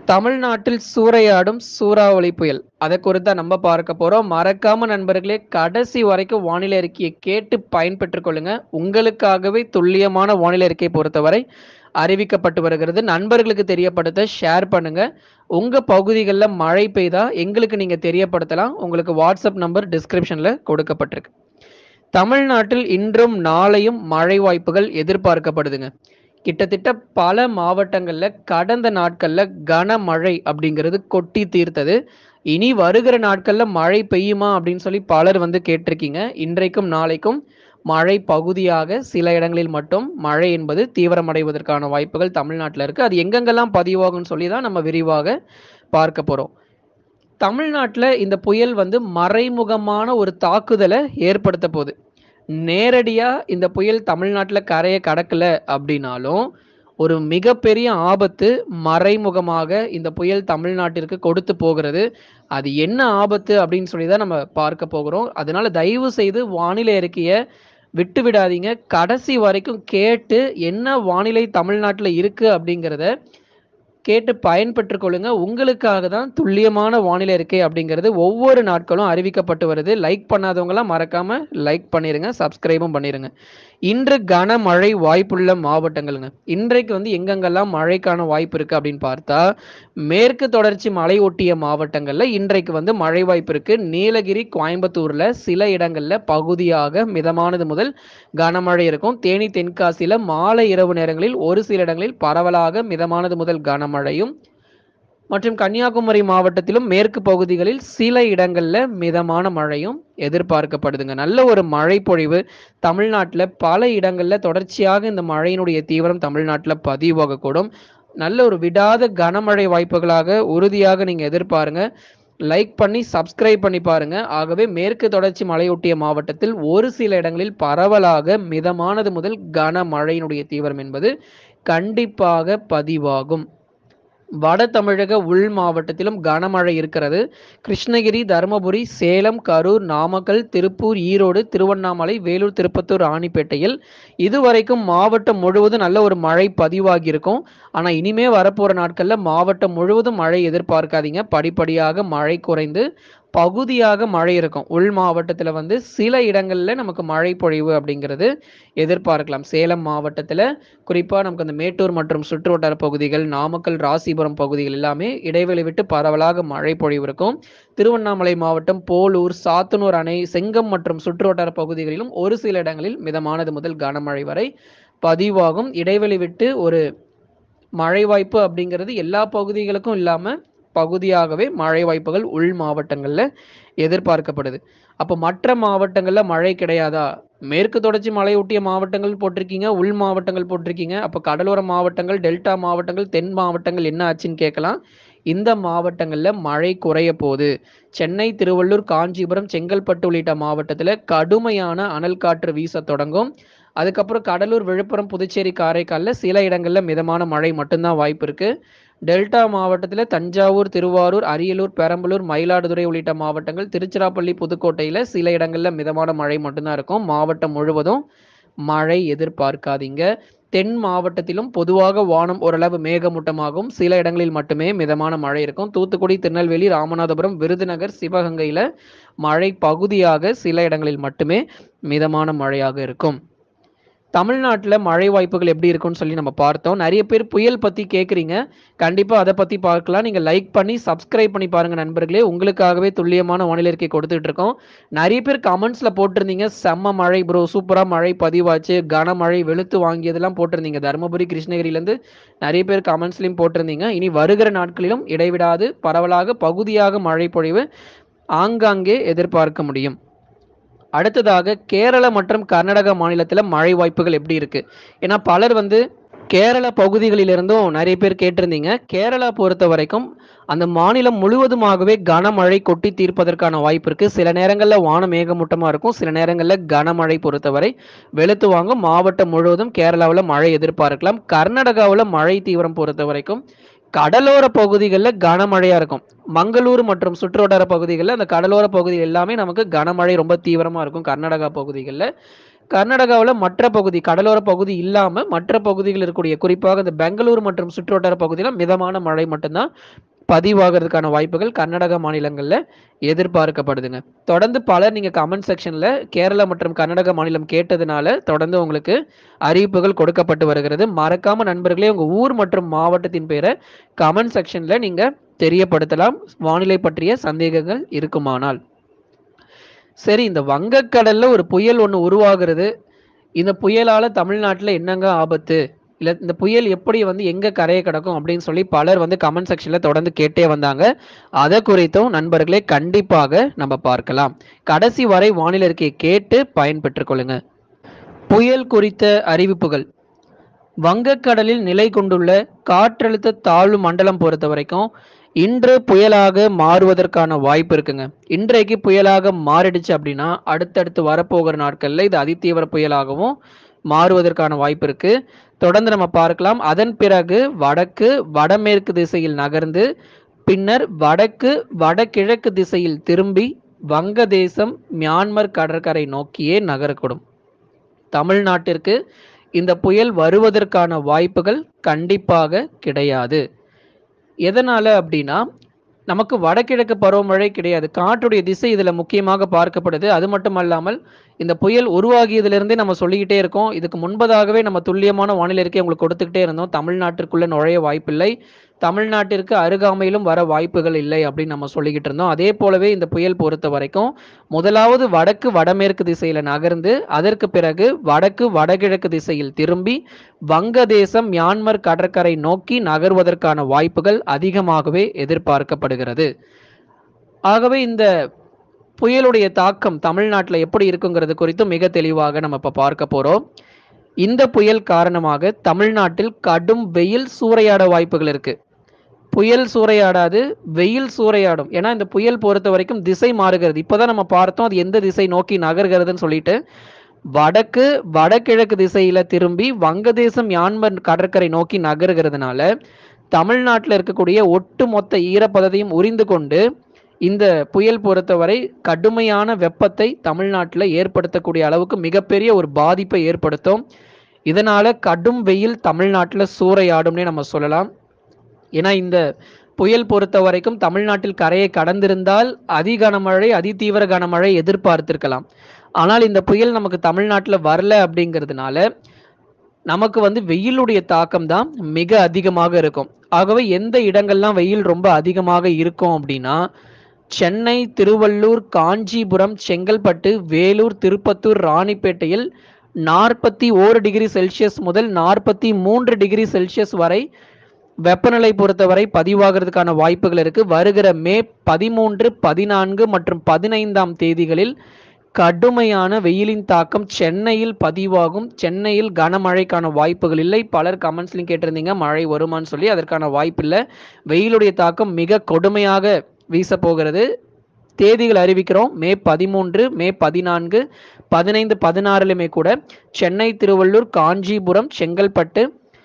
தமிழ்நாட்டில் சூறையாடும் சூறாவளி புயல் அதை குறித்து நம்ம பார்க்க போறோம் மறக்காம நண்பர்களே கடைசி வரைக்கும் வானிலை அறிக்கையை கேட்டு பயன்பெற்றுக் கொள்ளுங்க உங்களுக்காகவே துல்லியமான வானிலை அறிக்கையை பொறுத்தவரை அறிவிக்கப்பட்டு வருகிறது நண்பர்களுக்கு தெரியப்படுத்த ஷேர் பண்ணுங்க உங்க பகுதிகளில் மழை பெய்தா எங்களுக்கு நீங்க தெரியப்படுத்தலாம் உங்களுக்கு வாட்ஸ்அப் நம்பர் டிஸ்கிரிப்ஷன்ல கொடுக்கப்பட்டிருக்கு தமிழ்நாட்டில் இன்றும் நாளையும் மழை வாய்ப்புகள் எதிர்பார்க்கப்படுதுங்க கிட்டத்தட்ட பல மாவட்டங்கள்ல கடந்த நாட்கள்ல கனமழை அப்படிங்கிறது கொட்டி தீர்த்தது இனி வருகிற நாட்கள்ல மழை பெய்யுமா அப்படின்னு சொல்லி பலர் வந்து கேட்டிருக்கீங்க இன்றைக்கும் நாளைக்கும் மழை பகுதியாக சில இடங்களில் மட்டும் மழை என்பது தீவிரமடைவதற்கான வாய்ப்புகள் தமிழ்நாட்டில் இருக்கு அது எங்கெங்கெல்லாம் பதிவாகும்னு சொல்லி தான் நம்ம விரிவாக பார்க்க போறோம் தமிழ்நாட்டில் இந்த புயல் வந்து மறைமுகமான ஒரு தாக்குதலை ஏற்படுத்த போகுது நேரடியாக இந்த புயல் தமிழ்நாட்டில் கரையை கடக்கல அப்படின்னாலும் ஒரு மிகப்பெரிய ஆபத்து மறைமுகமாக இந்த புயல் தமிழ்நாட்டிற்கு கொடுத்து போகிறது அது என்ன ஆபத்து அப்படின்னு சொல்லி தான் நம்ம பார்க்க போகிறோம் அதனால தயவு செய்து வானிலை அறிக்கையை விட்டு விடாதீங்க கடைசி வரைக்கும் கேட்டு என்ன வானிலை தமிழ்நாட்டில் இருக்கு அப்படிங்கிறத கேட்டு பயன்பெற்றுக் கொள்ளுங்க உங்களுக்காக தான் துல்லியமான வானிலை இருக்கை அப்படிங்கிறது ஒவ்வொரு நாட்களும் அறிவிக்கப்பட்டு வருது லைக் பண்ணாதவங்களாம் மறக்காம லைக் பண்ணிருங்க சப்ஸ்கிரைபும் பண்ணிருங்க இன்று கனமழை வாய்ப்புள்ள மாவட்டங்களுங்க இன்றைக்கு வந்து எங்கெங்கெல்லாம் மழைக்கான வாய்ப்பு இருக்கு அப்படின்னு பார்த்தா மேற்கு தொடர்ச்சி மலை ஒட்டிய மாவட்டங்கள்ல இன்றைக்கு வந்து மழை வாய்ப்பு இருக்கு நீலகிரி கோயம்புத்தூர்ல சில இடங்கள்ல பகுதியாக மிதமானது முதல் கனமழை இருக்கும் தேனி தென்காசியில மாலை இரவு நேரங்களில் ஒரு சில இடங்களில் பரவலாக மிதமானது முதல் கனமழையும் மற்றும் கன்னியாகுமரி மாவட்டத்திலும் மேற்கு பகுதிகளில் சில இடங்கள்ல மிதமான மழையும் எதிர்பார்க்கப்படுதுங்க நல்ல ஒரு மழை பொழிவு தமிழ்நாட்டில் பல இடங்கள்ல தொடர்ச்சியாக இந்த மழையினுடைய தீவிரம் தமிழ்நாட்டில் பதிவாகக்கூடும் நல்ல ஒரு விடாத கனமழை வாய்ப்புகளாக உறுதியாக நீங்க எதிர்பாருங்க லைக் பண்ணி சப்ஸ்கிரைப் பண்ணி பாருங்க ஆகவே மேற்கு தொடர்ச்சி மலையொட்டிய மாவட்டத்தில் ஒரு சில இடங்களில் பரவலாக மிதமானது முதல் கனமழையினுடைய தீவிரம் என்பது கண்டிப்பாக பதிவாகும் வட தமிழக உள் மாவட்டத்திலும் கனமழை இருக்கிறது கிருஷ்ணகிரி தருமபுரி சேலம் கரூர் நாமக்கல் திருப்பூர் ஈரோடு திருவண்ணாமலை வேலூர் திருப்பத்தூர் ராணிப்பேட்டையில் இதுவரைக்கும் மாவட்டம் முழுவதும் நல்ல ஒரு மழை பதிவாகி இருக்கும் ஆனால் இனிமே வரப்போற நாட்கள்ல மாவட்டம் முழுவதும் மழை எதிர்பார்க்காதீங்க படிப்படியாக மழை குறைந்து பகுதியாக மழை இருக்கும் உள் மாவட்டத்தில் வந்து சில இடங்களில் நமக்கு மழை பொழிவு அப்படிங்கிறது எதிர்பார்க்கலாம் சேலம் மாவட்டத்தில் குறிப்பாக நமக்கு அந்த மேட்டூர் மற்றும் சுற்றுவட்டார பகுதிகள் நாமக்கல் ராசிபுரம் பகுதிகள் எல்லாமே இடைவெளி விட்டு பரவலாக மழை பொழிவு இருக்கும் திருவண்ணாமலை மாவட்டம் போலூர் சாத்தனூர் அணை செங்கம் மற்றும் சுற்றுவட்டார பகுதிகளிலும் ஒரு சில இடங்களில் மிதமானது முதல் கனமழை வரை பதிவாகும் இடைவெளி விட்டு ஒரு மழை வாய்ப்பு அப்படிங்கிறது எல்லா பகுதிகளுக்கும் இல்லாமல் பகுதியாகவே மழை வாய்ப்புகள் உள் மாவட்டங்களில் எதிர்பார்க்கப்படுது அப்போ மற்ற மாவட்டங்களில் மழை கிடையாதா மேற்கு தொடர்ச்சி மலை ஒட்டிய மாவட்டங்கள் போட்டிருக்கீங்க உள் மாவட்டங்கள் போட்டிருக்கீங்க அப்போ கடலோர மாவட்டங்கள் டெல்டா மாவட்டங்கள் தென் மாவட்டங்கள் என்ன ஆச்சுன்னு கேட்கலாம் இந்த மாவட்டங்களில் மழை குறைய போகுது சென்னை திருவள்ளூர் காஞ்சிபுரம் செங்கல்பட்டு உள்ளிட்ட மாவட்டத்தில் கடுமையான அனல் காற்று வீச தொடங்கும் அதுக்கப்புறம் கடலூர் விழுப்புரம் புதுச்சேரி காரைக்காலில் சில இடங்களில் மிதமான மழை மட்டும்தான் வாய்ப்பு இருக்குது டெல்டா மாவட்டத்தில் தஞ்சாவூர் திருவாரூர் அரியலூர் பெரம்பலூர் மயிலாடுதுறை உள்ளிட்ட மாவட்டங்கள் திருச்சிராப்பள்ளி புதுக்கோட்டையில் சில இடங்களில் மிதமான மழை மட்டும்தான் இருக்கும் மாவட்டம் முழுவதும் மழை எதிர்பார்க்காதீங்க தென் மாவட்டத்திலும் பொதுவாக வானம் ஓரளவு மேகமூட்டமாகும் சில இடங்களில் மட்டுமே மிதமான மழை இருக்கும் தூத்துக்குடி திருநெல்வேலி ராமநாதபுரம் விருதுநகர் சிவகங்கையில் மழை பகுதியாக சில இடங்களில் மட்டுமே மிதமான மழையாக இருக்கும் தமிழ்நாட்டில் மழை வாய்ப்புகள் எப்படி இருக்கும்னு சொல்லி நம்ம பார்த்தோம் நிறைய பேர் புயல் பற்றி கேட்குறீங்க கண்டிப்பாக அதை பற்றி பார்க்கலாம் நீங்கள் லைக் பண்ணி சப்ஸ்கிரைப் பண்ணி பாருங்கள் நண்பர்களே உங்களுக்காகவே துல்லியமான வானிலை இருக்கை கொடுத்துட்டு இருக்கோம் நிறைய பேர் கமெண்ட்ஸில் போட்டிருந்தீங்க செம்ம மழை ப்ரோ சூப்பராக மழை பதிவாச்சு கனமழை வெளுத்து வாங்கியதெல்லாம் போட்டிருந்தீங்க தருமபுரி கிருஷ்ணகிரியிலேருந்து நிறைய பேர் கமெண்ட்ஸ்லையும் போட்டிருந்தீங்க இனி வருகிற நாட்களிலும் இடைவிடாது பரவலாக பகுதியாக மழை பொழிவு ஆங்காங்கே எதிர்பார்க்க முடியும் அடுத்ததாக கேரள மற்றும் கர்நாடக மாநிலத்தில் மழை வாய்ப்புகள் எப்படி இருக்கு ஏன்னா பலர் வந்து கேரள பகுதிகளிலிருந்தும் நிறைய பேர் கேட்டிருந்தீங்க கேரளா பொறுத்த வரைக்கும் அந்த மாநிலம் முழுவதுமாகவே கனமழை கொட்டி தீர்ப்பதற்கான வாய்ப்பு இருக்கு சில நேரங்களில் வானம் மேகமூட்டமாக இருக்கும் சில நேரங்களில் கனமழை பொறுத்தவரை வெளுத்து வாங்கும் மாவட்டம் முழுவதும் கேரளாவில் மழை எதிர்பார்க்கலாம் கர்நாடகாவில் மழை தீவிரம் பொறுத்த வரைக்கும் கடலோர பகுதிகளில் கனமழையா இருக்கும் மங்களூர் மற்றும் சுற்றுவட்டார பகுதிகளில் அந்த கடலோர பகுதி எல்லாமே நமக்கு கனமழை ரொம்ப தீவிரமா இருக்கும் கர்நாடகா பகுதிகளில் கர்நாடகாவுல மற்ற பகுதி கடலோர பகுதி இல்லாம மற்ற பகுதிகள் இருக்கக்கூடிய குறிப்பாக இந்த பெங்களூர் மற்றும் சுற்றுவட்டார பகுதியில மிதமான மழை மட்டும்தான் பதிவாகிறதுக்கான வாய்ப்புகள் கர்நாடகா மாநிலங்கள்ல எதிர்பார்க்கப்படுதுங்க தொடர்ந்து பலர் நீங்க கமெண்ட் செக்ஷன்ல கேரளா மற்றும் கர்நாடகா மாநிலம் கேட்டதுனால தொடர்ந்து உங்களுக்கு அறிவிப்புகள் கொடுக்கப்பட்டு வருகிறது மறக்காம நண்பர்களே உங்க ஊர் மற்றும் மாவட்டத்தின் பெயரை கமெண்ட் செக்ஷன்ல நீங்க தெரியப்படுத்தலாம் வானிலை பற்றிய சந்தேகங்கள் இருக்குமானால் சரி இந்த வங்கக்கடல்ல ஒரு புயல் ஒன்று உருவாகிறது இந்த புயலால தமிழ்நாட்டில் என்னங்க ஆபத்து இல்லை இந்த புயல் எப்படி வந்து எங்க கரையை கிடக்கும் அப்படின்னு சொல்லி பலர் வந்து கமெண்ட் செக்ஷன்ல தொடர்ந்து கேட்டே வந்தாங்க அதை குறித்தும் நண்பர்களே கண்டிப்பாக நம்ம பார்க்கலாம் கடைசி வரை வானிலை அறிக்கையை கேட்டு பயன்பெற்றுக் கொள்ளுங்க புயல் குறித்த அறிவிப்புகள் வங்கக்கடலில் நிலை கொண்டுள்ள காற்றழுத்த தாழ்வு மண்டலம் பொறுத்த வரைக்கும் இன்று புயலாக மாறுவதற்கான வாய்ப்பு இருக்குங்க இன்றைக்கு புயலாக மாறிடுச்சு அப்படின்னா அடுத்தடுத்து வரப்போகிற நாட்கள்ல இது அதிதீவிர புயலாகவும் மாறுவதற்கான வாய்ப்பு இருக்கு தொடர்ந்து நம்ம பார்க்கலாம் அதன் பிறகு வடக்கு வடமேற்கு திசையில் நகர்ந்து பின்னர் வடக்கு வடகிழக்கு திசையில் திரும்பி வங்கதேசம் மியான்மர் கடற்கரை நோக்கியே நகரக்கூடும் தமிழ்நாட்டிற்கு இந்த புயல் வருவதற்கான வாய்ப்புகள் கண்டிப்பாக கிடையாது எதனால அப்படின்னா நமக்கு வடகிழக்கு பருவமழை கிடையாது காற்றுடைய திசை இதுல முக்கியமாக பார்க்கப்படுது அது மட்டும் அல்லாமல் இந்த புயல் உருவாகியதிலிருந்தே நம்ம சொல்லிக்கிட்டே இருக்கோம் இதுக்கு முன்பதாகவே நம்ம துல்லியமான வானிலை அறிக்கை உங்களுக்கு கொடுத்துக்கிட்டே இருந்தோம் தமிழ்நாட்டிற்குள்ள நுழைய வாய்ப்பில்லை தமிழ்நாட்டிற்கு அருகாமையிலும் வர வாய்ப்புகள் இல்லை அப்படின்னு நம்ம சொல்லிக்கிட்டு இருந்தோம் அதே போலவே இந்த புயல் பொறுத்த வரைக்கும் முதலாவது வடக்கு வடமேற்கு திசையில நகர்ந்து அதற்கு பிறகு வடக்கு வடகிழக்கு திசையில் திரும்பி வங்கதேசம் மியான்மர் கடற்கரை நோக்கி நகர்வதற்கான வாய்ப்புகள் அதிகமாகவே எதிர்பார்க்கப்படுகிறது ஆகவே இந்த புயலுடைய தாக்கம் தமிழ்நாட்டில் எப்படி இருக்குங்கிறது குறித்து மிக தெளிவாக நம்ம இப்போ பார்க்க போறோம் இந்த புயல் காரணமாக தமிழ்நாட்டில் கடும் வெயில் சூறையாட வாய்ப்புகள் இருக்கு புயல் சூறையாடாது வெயில் சூறையாடும் ஏன்னா இந்த புயல் பொறுத்த வரைக்கும் திசை மாறுகிறது இப்போதான் நம்ம பார்த்தோம் அது எந்த திசை நோக்கி நகர்கிறதுன்னு சொல்லிட்டு வடக்கு வடகிழக்கு திசையில திரும்பி வங்கதேசம் யான்மர் கடற்கரை நோக்கி நகர்கிறதுனால தமிழ்நாட்டில் இருக்கக்கூடிய ஒட்டுமொத்த ஈரப்பதத்தையும் உறிந்து கொண்டு இந்த புயல் பொறுத்தவரை கடுமையான வெப்பத்தை தமிழ்நாட்டில் ஏற்படுத்தக்கூடிய அளவுக்கு மிகப்பெரிய ஒரு பாதிப்பை ஏற்படுத்தும் இதனால கடும் வெயில் தமிழ்நாட்டில் சூறையாடும்னே நம்ம சொல்லலாம் ஏன்னா இந்த புயல் பொறுத்த வரைக்கும் தமிழ்நாட்டில் கரையை கடந்திருந்தால் அதி கனமழை அதிதீவிர கனமழை எதிர்பார்த்திருக்கலாம் ஆனால் இந்த புயல் நமக்கு தமிழ்நாட்டில் வரல அப்படிங்கிறதுனால நமக்கு வந்து வெயிலுடைய தாக்கம் தான் மிக அதிகமாக இருக்கும் ஆகவே எந்த இடங்கள்லாம் வெயில் ரொம்ப அதிகமாக இருக்கும் அப்படின்னா சென்னை திருவள்ளூர் காஞ்சிபுரம் செங்கல்பட்டு வேலூர் திருப்பத்தூர் ராணிப்பேட்டையில் நாற்பத்தி ஓரு டிகிரி செல்சியஸ் முதல் நாற்பத்தி மூன்று டிகிரி செல்சியஸ் வரை வெப்பநிலை பொறுத்தவரை பதிவாகிறதுக்கான வாய்ப்புகள் இருக்கு வருகிற மே பதிமூன்று பதினான்கு மற்றும் பதினைந்தாம் தேதிகளில் கடுமையான வெயிலின் தாக்கம் சென்னையில் பதிவாகும் சென்னையில் கனமழைக்கான வாய்ப்புகள் இல்லை பலர் கமெண்ட்ஸ்லையும் கேட்டிருந்தீங்க மழை வருமான்னு சொல்லி அதற்கான வாய்ப்பு இல்லை வெயிலுடைய தாக்கம் மிக கொடுமையாக வீச போகிறது தேதிகள் அறிவிக்கிறோம் மே பதிமூன்று மே பதினான்கு பதினைந்து பதினாறுலையுமே கூட சென்னை திருவள்ளூர் காஞ்சிபுரம் செங்கல்பட்டு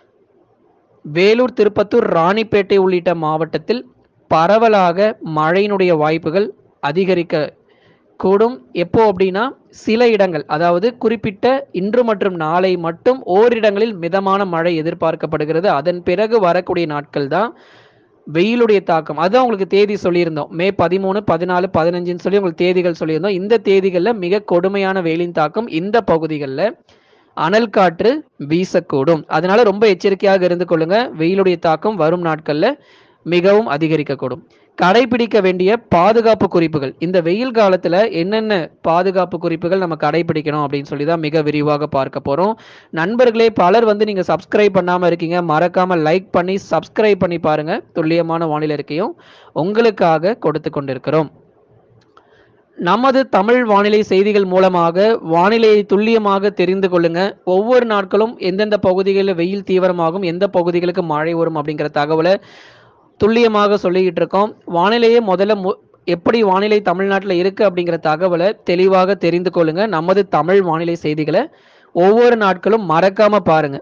வேலூர் திருப்பத்தூர் ராணிப்பேட்டை உள்ளிட்ட மாவட்டத்தில் பரவலாக மழையினுடைய வாய்ப்புகள் அதிகரிக்க கூடும் எப்போ அப்படின்னா சில இடங்கள் அதாவது குறிப்பிட்ட இன்று மற்றும் நாளை மட்டும் ஓரிடங்களில் மிதமான மழை எதிர்பார்க்கப்படுகிறது அதன் பிறகு வரக்கூடிய நாட்கள் தான் வெயிலுடைய தாக்கம் அதான் உங்களுக்கு தேதி சொல்லியிருந்தோம் மே பதிமூணு பதினாலு பதினஞ்சுன்னு சொல்லி உங்களுக்கு தேதிகள் சொல்லியிருந்தோம் இந்த தேதிகளில் மிக கொடுமையான வெயிலின் தாக்கம் இந்த பகுதிகளில் அனல் காற்று வீசக்கூடும் அதனால ரொம்ப எச்சரிக்கையாக இருந்து கொள்ளுங்க வெயிலுடைய தாக்கம் வரும் நாட்கள்ல மிகவும் அதிகரிக்கக்கூடும் கடைபிடிக்க வேண்டிய பாதுகாப்பு குறிப்புகள் இந்த வெயில் காலத்துல என்னென்ன பாதுகாப்பு குறிப்புகள் நம்ம கடைபிடிக்கணும் அப்படின்னு சொல்லி தான் மிக விரிவாக பார்க்க போறோம் நண்பர்களே பலர் வந்து நீங்க சப்ஸ்கிரைப் பண்ணாம இருக்கீங்க மறக்காம லைக் பண்ணி சப்ஸ்கிரைப் பண்ணி பாருங்க துல்லியமான வானிலை இருக்கையும் உங்களுக்காக கொடுத்து கொண்டிருக்கிறோம் நமது தமிழ் வானிலை செய்திகள் மூலமாக வானிலையை துல்லியமாக தெரிந்து கொள்ளுங்க ஒவ்வொரு நாட்களும் எந்தெந்த பகுதிகளில் வெயில் தீவிரமாகும் எந்த பகுதிகளுக்கு மழை வரும் அப்படிங்கிற தகவலை துல்லியமாக சொல்லிக்கிட்டு இருக்கோம் வானிலையே முதல்ல மு- எப்படி வானிலை தமிழ்நாட்டில் இருக்கு அப்படிங்கிற தகவலை தெளிவாக தெரிந்து கொள்ளுங்க நமது தமிழ் வானிலை செய்திகளை ஒவ்வொரு நாட்களும் மறக்காம பாருங்க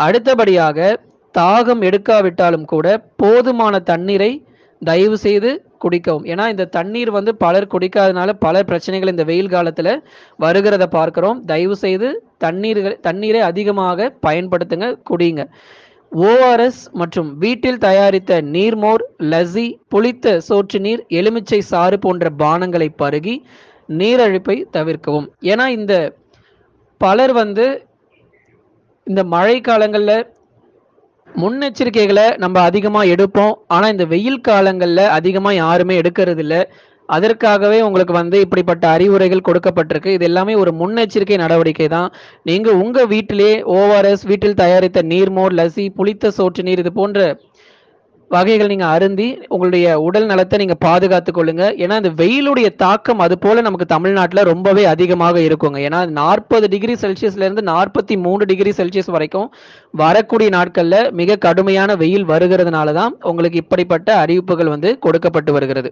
அடுத்தபடியாக தாகம் எடுக்காவிட்டாலும் கூட போதுமான தண்ணீரை தயவு செய்து குடிக்கவும் ஏன்னா இந்த தண்ணீர் வந்து பலர் குடிக்காதனால பல பிரச்சனைகள் இந்த வெயில் காலத்துல வருகிறத பார்க்கிறோம் தயவு செய்து தண்ணீர்கள் தண்ணீரை அதிகமாக பயன்படுத்துங்க குடிங்க ஓஆர்எஸ் மற்றும் வீட்டில் தயாரித்த நீர்மோர் லஸ்ஸி புளித்த சோற்று நீர் எலுமிச்சை சாறு போன்ற பானங்களை பருகி நீரழிப்பை தவிர்க்கவும் ஏன்னா இந்த பலர் வந்து இந்த மழை காலங்கள்ல முன்னெச்சரிக்கைகளை நம்ம அதிகமா எடுப்போம் ஆனா இந்த வெயில் காலங்கள்ல அதிகமா யாருமே எடுக்கிறது இல்ல அதற்காகவே உங்களுக்கு வந்து இப்படிப்பட்ட அறிவுரைகள் கொடுக்கப்பட்டிருக்கு இது எல்லாமே ஒரு முன்னெச்சரிக்கை நடவடிக்கை தான் நீங்க உங்க வீட்டிலே ஓஆர்எஸ் வீட்டில் தயாரித்த நீர்மோர் லசி புளித்த சோற்று நீர் இது போன்ற வகைகள் நீங்க அருந்தி உங்களுடைய உடல் நலத்தை நீங்க பாதுகாத்துக் கொள்ளுங்க ஏன்னா இந்த வெயிலுடைய தாக்கம் அது போல நமக்கு தமிழ்நாட்டுல ரொம்பவே அதிகமாக இருக்குங்க ஏன்னா நாற்பது டிகிரி செல்சியஸ்ல இருந்து நாற்பத்தி மூணு டிகிரி செல்சியஸ் வரைக்கும் வரக்கூடிய நாட்கள்ல மிக கடுமையான வெயில் வருகிறதுனால தான் உங்களுக்கு இப்படிப்பட்ட அறிவிப்புகள் வந்து கொடுக்கப்பட்டு வருகிறது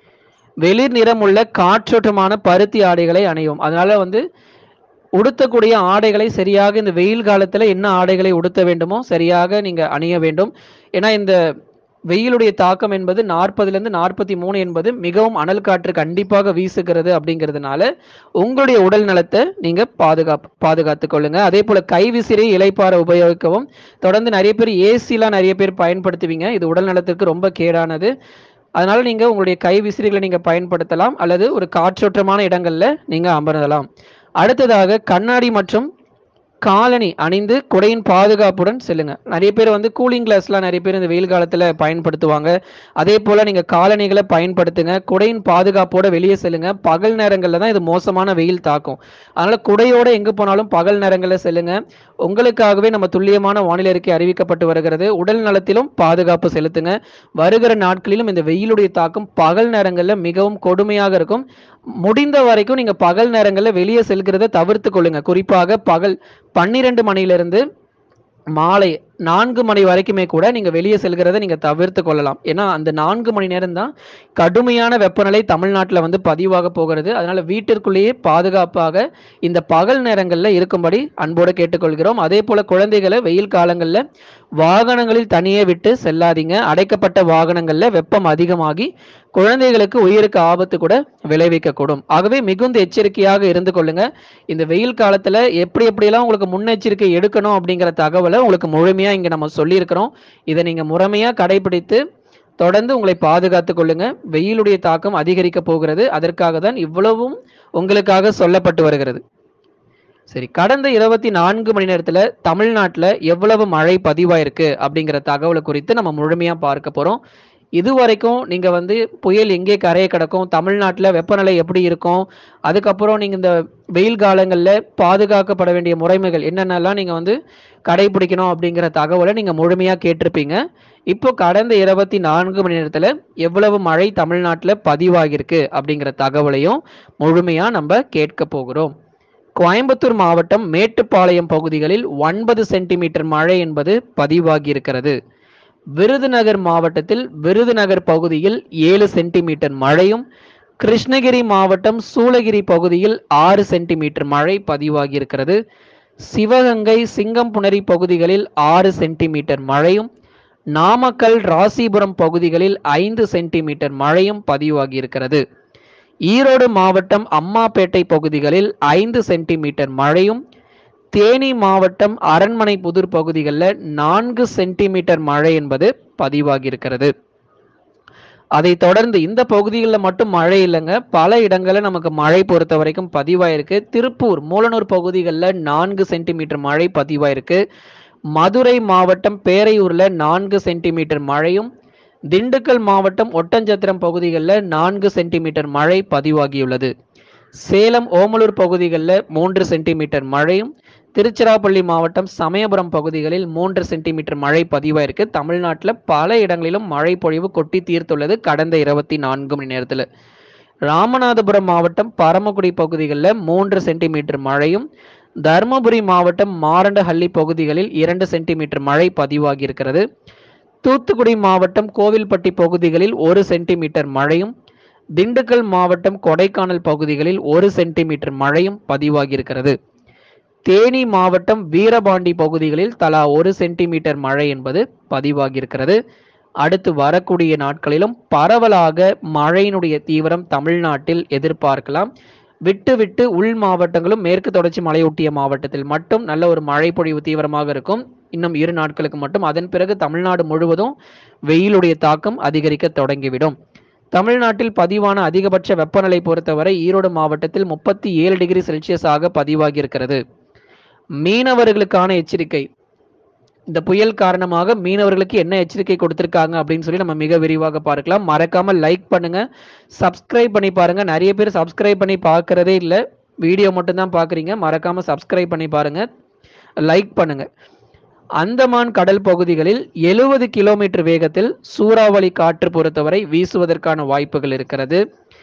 வெளிர் நிறமுள்ள காற்றோட்டமான பருத்தி ஆடைகளை அணியும் அதனால வந்து உடுத்தக்கூடிய ஆடைகளை சரியாக இந்த வெயில் காலத்துல என்ன ஆடைகளை உடுத்த வேண்டுமோ சரியாக நீங்க அணிய வேண்டும் ஏன்னா இந்த வெயிலுடைய தாக்கம் என்பது நாற்பதுல இருந்து நாற்பத்தி மூணு என்பது மிகவும் அனல் காற்று கண்டிப்பாக வீசுகிறது அப்படிங்கிறதுனால உங்களுடைய உடல் நலத்தை நீங்க பாதுகாப்பு பாதுகாத்துக் கொள்ளுங்க அதே போல கைவிசிறி இலைப்பார உபயோகிக்கவும் தொடர்ந்து நிறைய பேர் ஏசிலாம் நிறைய பேர் பயன்படுத்துவீங்க இது உடல் நலத்திற்கு ரொம்ப கேடானது அதனால நீங்க உங்களுடைய கை விசிறிகளை நீங்க பயன்படுத்தலாம் அல்லது ஒரு காற்றோட்டமான இடங்கள்ல நீங்க அமர்ந்தலாம் அடுத்ததாக கண்ணாடி மற்றும் காலணி அணிந்து குடையின் பாதுகாப்புடன் செல்லுங்க நிறைய பேர் வந்து கூலிங் கிளாஸ்லாம் நிறைய பேர் இந்த வெயில் காலத்துல பயன்படுத்துவாங்க அதே போல நீங்க காலணிகளை பயன்படுத்துங்க குடையின் பாதுகாப்போட வெளியே செல்லுங்க பகல் நேரங்கள்ல தான் இது மோசமான வெயில் தாக்கும் அதனால குடையோட எங்க போனாலும் பகல் நேரங்கள்ல செல்லுங்க உங்களுக்காகவே நம்ம துல்லியமான வானிலை அறிக்கை அறிவிக்கப்பட்டு வருகிறது உடல் நலத்திலும் பாதுகாப்பு செலுத்துங்க வருகிற நாட்களிலும் இந்த வெயிலுடைய தாக்கம் பகல் நேரங்கள்ல மிகவும் கொடுமையாக இருக்கும் முடிந்த வரைக்கும் நீங்க பகல் நேரங்கள்ல வெளியே செல்கிறத தவிர்த்து கொள்ளுங்க குறிப்பாக பகல் பன்னிரெண்டு மணியிலிருந்து மாலை நான்கு மணி வரைக்குமே கூட நீங்க வெளியே செல்கிறத நீங்க தவிர்த்து கொள்ளலாம் ஏன்னா அந்த நான்கு மணி நேரம் தான் கடுமையான வெப்பநிலை தமிழ்நாட்டுல வந்து பதிவாக போகிறது அதனால வீட்டிற்குள்ளேயே பாதுகாப்பாக இந்த பகல் நேரங்கள்ல இருக்கும்படி அன்போடு கேட்டுக்கொள்கிறோம் அதே போல குழந்தைகளை வெயில் காலங்கள்ல வாகனங்களில் தனியே விட்டு செல்லாதீங்க அடைக்கப்பட்ட வாகனங்கள்ல வெப்பம் அதிகமாகி குழந்தைகளுக்கு உயிருக்கு ஆபத்து கூட விளைவிக்கக்கூடும் ஆகவே மிகுந்த எச்சரிக்கையாக இருந்து கொள்ளுங்க இந்த வெயில் காலத்துல எப்படி எப்படியெல்லாம் உங்களுக்கு முன்னெச்சரிக்கை எடுக்கணும் அப்படிங்கிற தகவலை உங்களுக்கு முழுமையா இங்க நம்ம சொல்லியிருக்கிறோம் இதை நீங்க முறைமையா கடைபிடித்து தொடர்ந்து உங்களை பாதுகாத்துக் கொள்ளுங்க வெயிலுடைய தாக்கம் அதிகரிக்க போகிறது அதற்காக தான் இவ்வளவும் உங்களுக்காக சொல்லப்பட்டு வருகிறது சரி கடந்த இருபத்தி நான்கு மணி நேரத்துல தமிழ்நாட்டுல எவ்வளவு மழை பதிவாயிருக்கு அப்படிங்கிற தகவலை குறித்து நம்ம முழுமையா பார்க்க போறோம் இது வரைக்கும் நீங்க வந்து புயல் எங்கே கரையை கிடக்கும் தமிழ்நாட்டுல வெப்பநிலை எப்படி இருக்கும் அதுக்கப்புறம் நீங்க இந்த வெயில் காலங்கள்ல பாதுகாக்கப்பட வேண்டிய முறைமைகள் என்னென்னலாம் நீங்க வந்து கடைபிடிக்கணும் அப்படிங்கிற தகவலை நீங்க முழுமையா கேட்டிருப்பீங்க இப்போ கடந்த இருபத்தி நான்கு மணி நேரத்துல எவ்வளவு மழை தமிழ்நாட்டுல பதிவாகியிருக்கு அப்படிங்கிற தகவலையும் முழுமையா நம்ம கேட்க போகிறோம் கோயம்புத்தூர் மாவட்டம் மேட்டுப்பாளையம் பகுதிகளில் ஒன்பது சென்டிமீட்டர் மழை என்பது பதிவாகி இருக்கிறது விருதுநகர் மாவட்டத்தில் விருதுநகர் பகுதியில் ஏழு சென்டிமீட்டர் மழையும் கிருஷ்ணகிரி மாவட்டம் சூளகிரி பகுதியில் ஆறு சென்டிமீட்டர் மழை பதிவாகி இருக்கிறது சிவகங்கை சிங்கம்புணரி பகுதிகளில் ஆறு சென்டிமீட்டர் மழையும் நாமக்கல் ராசிபுரம் பகுதிகளில் ஐந்து சென்டிமீட்டர் மழையும் பதிவாகி இருக்கிறது ஈரோடு மாவட்டம் அம்மாப்பேட்டை பகுதிகளில் ஐந்து சென்டிமீட்டர் மழையும் தேனி மாவட்டம் அரண்மனை புதூர் பகுதிகளில் நான்கு சென்டிமீட்டர் மழை என்பது பதிவாகி இருக்கிறது அதை தொடர்ந்து இந்த பகுதிகளில் மட்டும் மழை இல்லைங்க பல இடங்களில் நமக்கு மழை பொறுத்த வரைக்கும் பதிவாயிருக்கு திருப்பூர் மூலனூர் பகுதிகளில் நான்கு சென்டிமீட்டர் மழை பதிவாயிருக்கு மதுரை மாவட்டம் பேரையூர்ல நான்கு சென்டிமீட்டர் மழையும் திண்டுக்கல் மாவட்டம் ஒட்டஞ்சத்திரம் பகுதிகளில் நான்கு சென்டிமீட்டர் மழை பதிவாகியுள்ளது சேலம் ஓமலூர் பகுதிகளில் மூன்று சென்டிமீட்டர் மழையும் திருச்சிராப்பள்ளி மாவட்டம் சமயபுரம் பகுதிகளில் மூன்று சென்டிமீட்டர் மழை பதிவாயிருக்கு தமிழ்நாட்டில் பல இடங்களிலும் மழை பொழிவு கொட்டி தீர்த்துள்ளது கடந்த இருபத்தி நான்கு மணி நேரத்தில் ராமநாதபுரம் மாவட்டம் பரமக்குடி பகுதிகளில் மூன்று சென்டிமீட்டர் மழையும் தருமபுரி மாவட்டம் மாரண்டஹள்ளி பகுதிகளில் இரண்டு சென்டிமீட்டர் மழை பதிவாகி இருக்கிறது தூத்துக்குடி மாவட்டம் கோவில்பட்டி பகுதிகளில் ஒரு சென்டிமீட்டர் மழையும் திண்டுக்கல் மாவட்டம் கொடைக்கானல் பகுதிகளில் ஒரு சென்டிமீட்டர் மழையும் பதிவாகி இருக்கிறது தேனி மாவட்டம் வீரபாண்டி பகுதிகளில் தலா ஒரு சென்டிமீட்டர் மழை என்பது பதிவாகி இருக்கிறது அடுத்து வரக்கூடிய நாட்களிலும் பரவலாக மழையினுடைய தீவிரம் தமிழ்நாட்டில் எதிர்பார்க்கலாம் விட்டு விட்டு உள் மாவட்டங்களும் மேற்கு தொடர்ச்சி மலையொட்டிய மாவட்டத்தில் மட்டும் நல்ல ஒரு மழை பொழிவு தீவிரமாக இருக்கும் இன்னும் இரு நாட்களுக்கு மட்டும் அதன் பிறகு தமிழ்நாடு முழுவதும் வெயிலுடைய தாக்கம் அதிகரிக்க தொடங்கிவிடும் தமிழ்நாட்டில் பதிவான அதிகபட்ச வெப்பநிலை பொறுத்தவரை ஈரோடு மாவட்டத்தில் முப்பத்தி ஏழு டிகிரி செல்சியஸாக பதிவாகி இருக்கிறது மீனவர்களுக்கான எச்சரிக்கை இந்த புயல் காரணமாக மீனவர்களுக்கு என்ன எச்சரிக்கை கொடுத்திருக்காங்க அப்படின்னு சொல்லி நம்ம மிக விரிவாக பார்க்கலாம் மறக்காம லைக் பண்ணுங்க சப்ஸ்கிரைப் பண்ணி பாருங்க நிறைய பேர் சப்ஸ்கிரைப் பண்ணி பார்க்கறதே இல்லை வீடியோ மட்டும்தான் பார்க்குறீங்க மறக்காம சப்ஸ்கிரைப் பண்ணி பாருங்க லைக் பண்ணுங்க அந்தமான் கடல் பகுதிகளில் எழுபது கிலோமீட்டர் வேகத்தில் சூறாவளி காற்று பொறுத்தவரை வீசுவதற்கான வாய்ப்புகள் இருக்கிறது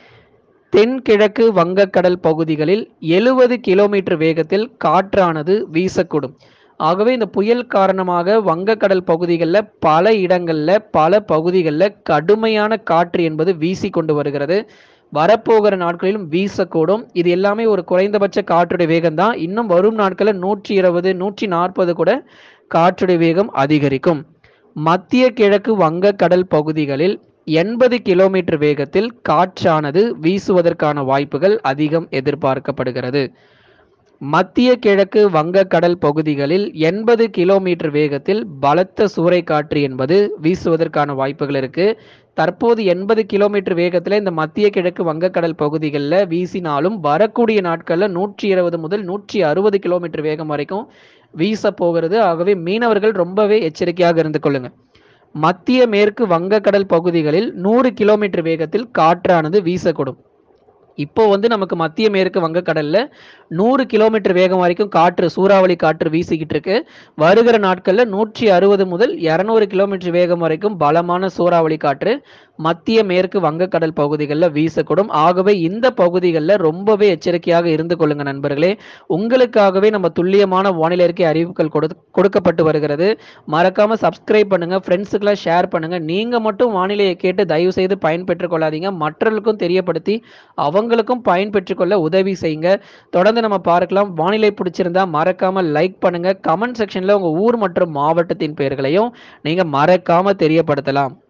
தென்கிழக்கு வங்கக்கடல் பகுதிகளில் எழுபது கிலோமீட்டர் வேகத்தில் காற்றானது வீசக்கூடும் ஆகவே இந்த புயல் காரணமாக வங்கக்கடல் பகுதிகளில் பல இடங்களில் பல பகுதிகளில் கடுமையான காற்று என்பது வீசி கொண்டு வருகிறது வரப்போகிற நாட்களிலும் வீசக்கூடும் இது எல்லாமே ஒரு குறைந்தபட்ச காற்றுடைய வேகம் தான் இன்னும் வரும் நாட்களில் நூற்றி இருபது நூற்றி நாற்பது கூட காற்றுடைய வேகம் அதிகரிக்கும் மத்திய கிழக்கு வங்கக்கடல் பகுதிகளில் எண்பது கிலோமீட்டர் வேகத்தில் காற்றானது வீசுவதற்கான வாய்ப்புகள் அதிகம் எதிர்பார்க்கப்படுகிறது மத்திய கிழக்கு வங்கக்கடல் பகுதிகளில் எண்பது கிலோமீட்டர் வேகத்தில் பலத்த சூறைக்காற்று என்பது வீசுவதற்கான வாய்ப்புகள் இருக்கு தற்போது எண்பது கிலோமீட்டர் வேகத்தில் இந்த மத்திய கிழக்கு வங்கக்கடல் பகுதிகளில் வீசினாலும் வரக்கூடிய நாட்களில் நூற்றி இருபது முதல் நூற்றி அறுபது கிலோமீட்டர் வேகம் வரைக்கும் வீச போகிறது ஆகவே மீனவர்கள் ரொம்பவே எச்சரிக்கையாக இருந்து கொள்ளுங்க மத்திய மேற்கு வங்கக்கடல் பகுதிகளில் நூறு கிலோமீட்டர் வேகத்தில் காற்றானது வீசக்கூடும் இப்போ வந்து நமக்கு மத்திய மேற்கு வங்கக்கடல்ல நூறு கிலோமீட்டர் வேகம் வரைக்கும் காற்று சூறாவளி காற்று வீசிக்கிட்டு இருக்கு வருகிற நாட்கள்ல நூற்றி அறுபது முதல் இரநூறு கிலோமீட்டர் வேகம் வரைக்கும் பலமான சூறாவளி காற்று மத்திய மேற்கு வங்கக்கடல் பகுதிகளில் வீசக்கூடும் ஆகவே இந்த பகுதிகளில் ரொம்பவே எச்சரிக்கையாக இருந்து கொள்ளுங்க நண்பர்களே உங்களுக்காகவே நம்ம துல்லியமான வானிலை அறிக்கை அறிவிப்புகள் கொடு கொடுக்கப்பட்டு வருகிறது மறக்காம சப்ஸ்கிரைப் பண்ணுங்க ஃப்ரெண்ட்ஸுக்கெல்லாம் ஷேர் பண்ணுங்க நீங்க மட்டும் வானிலையை கேட்டு தயவு செய்து பயன்பெற்றுக் கொள்ளாதீங்க மற்றவர்களுக்கும் தெரியப்படுத்தி அவங்களுக்கும் பயன்பெற்றுக் கொள்ள உதவி செய்யுங்க தொடர்ந்து நம்ம பார்க்கலாம் வானிலை பிடிச்சிருந்தா மறக்காம லைக் பண்ணுங்க கமெண்ட் செக்ஷன்ல உங்க ஊர் மற்றும் மாவட்டத்தின் பெயர்களையும் நீங்க மறக்காம தெரியப்படுத்தலாம்